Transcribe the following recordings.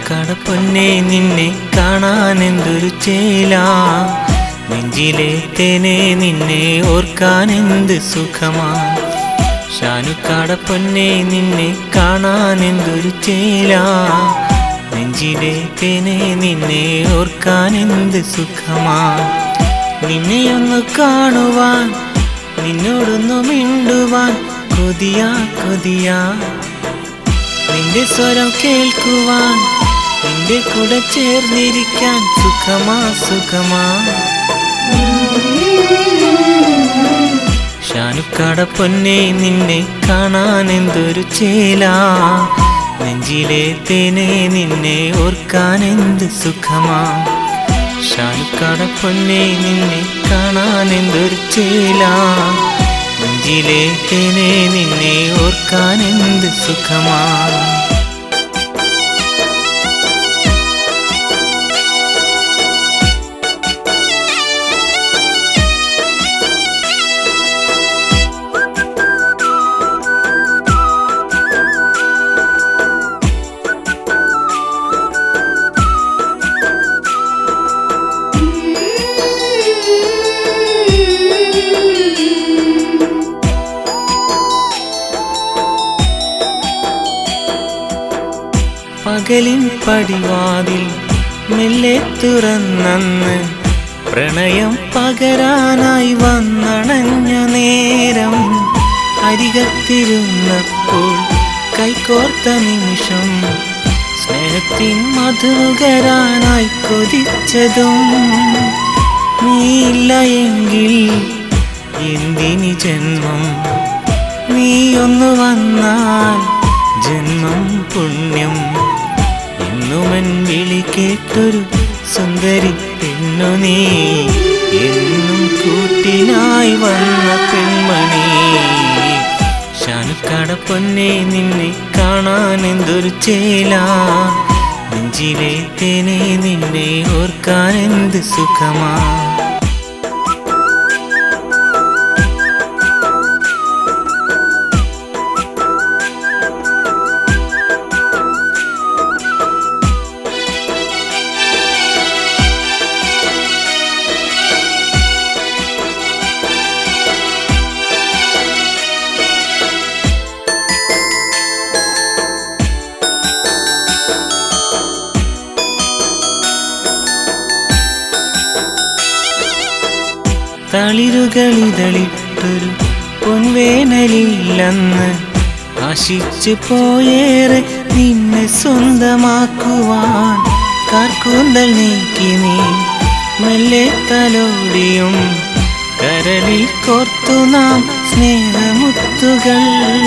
ഷാനുക്കട പൊന്നെ നിന്നെ കാണാൻ എന്തൊരു ചേല നെഞ്ചിലെ തേനെ നിന്നെ ഓർക്കാൻ എന്ത് സുഖമാ ഷാനുക്കട പൊന്നെ നിന്നെ കാണാൻ എന്തൊരു ചേല നെഞ്ചിലെ തേനെ നിന്നെ ഓർക്കാൻ എന്ത് സുഖമാ നിന്നെയൊന്ന് കാണുവാൻ നിന്നോടൊന്നു മിണ്ടുവാൻ കൊതിയാ കൊതിയാ നിന്റെ സ്വരം കേൾക്കുവാൻ നിന്റെ കൂടെ ചേർന്നിരിക്കാൻ സുഖമാ സുഖമാ ഷാനുക്കാട പൊന്നെ നിന്നെ കാണാൻ എന്തൊരു ചേല നെഞ്ചിലെ തേനെ നിന്നെ ഓർക്കാൻ എന്ത് സുഖമാ ഷാനുക്കാട പൊന്നെ നിന്നെ കാണാൻ എന്തൊരു ചേല നെഞ്ചിലെ തേനെ നിന്നെ ഓർക്കാൻ എന്ത് സുഖമാ പകലിൻ പടിവാതിൽ മെല്ലെ തുറന്നന്ന് പ്രണയം പകരാനായി വന്നണഞ്ഞ നേരം അരികത്തിരുന്നപ്പോൾ കൈകോർത്ത നിമിഷം സ്നേഹത്തിൻ മധുകരാനായി കൊതിച്ചതും നീയില്ല എങ്കിൽ എന്തിനി ജന്മം നീയൊന്നു വന്നാൽ ജന്മം പുണ്യം എന്നുമൻ വിളി കേട്ടൊരു സുന്ദരി പെണ്ണു നീ എന്നും കൂട്ടിനായി വന്ന പെൺമണി ഷാനുക്കാട പൊന്നെ നിന്നെ കാണാൻ എന്തൊരു ചേല നെഞ്ചിലെ തേനെ നിന്നെ ഓർക്കാൻ എന്ത് സുഖമാ തളിരുകളിതളിട്ടൊരു പൊൻവേനലില്ലെന്ന് ആശിച്ചു പോയേറെ നിന്നെ സ്വന്തമാക്കുവാൻ കാർക്കൂന്തൽ നീക്കി നീ മെല്ലെ തലോടിയും കരളിൽ കോർത്തു നാം സ്നേഹമുത്തുകൾ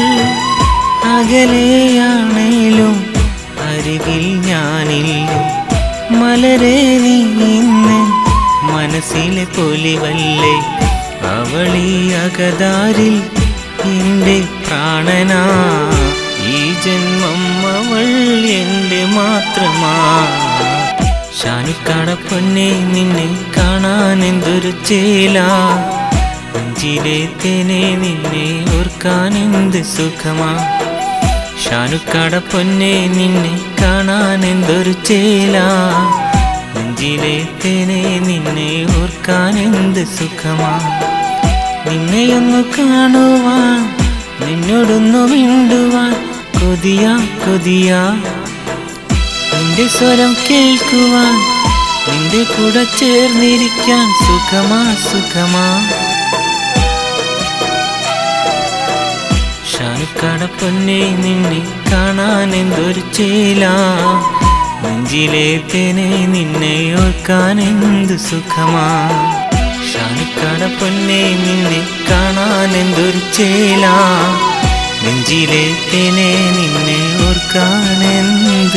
അകലെയാണേലും അരികിൽ ഞാനില്ല മലരെ നീ ഇന്ന് മനസ്സിലെ പൊലിവല്ലേ അവളീ അകതാരിൽ എൻ്റെ പ്രാണനാ ഈ ജന്മം അവൾ എൻ്റെ മാത്രമാ ഷാനുക്കാട പൊന്നെ നിന്നെ കാണാൻ എന്തൊരു ചേല നെഞ്ചിലെ തേനെ നിന്നെ ഓർക്കാൻ എന്ത് സുഖമാ ഷാനുക്കാട പൊന്നെ നിന്നെ കാണാൻ എന്തൊരു ചേല നെഞ്ചിലെ തേനെ നിന്നെ ഓർക്കാൻ എന്ത് സുഖമാ നിന്നെയൊന്നു കാണുവാൻ നിന്നോടൊന്നു മിണ്ടുവാൻ കൊതിയാ കൊതിയാ നിന്റെ സ്വരം കേൾക്കുവാൻ നിന്റെ കൂടെ ചേർന്നിരിക്കാൻ സുഖമാ സുഖമാ ഷാനുക്കാട പൊന്നെ നിന്നെ കാണാൻ എന്തൊരു ചേല നെഞ്ചിലെ തേനെ നിന്നെ ഓർക്കാൻ എന്ത് സുഖമാ ഷാനുക്കാട പൊന്നെ നിന്നെ കാണാൻ എന്തൊരു ചേല നെഞ്ചിലെ തേനെ നിന്നെ ഓർക്കാൻ എന്ത്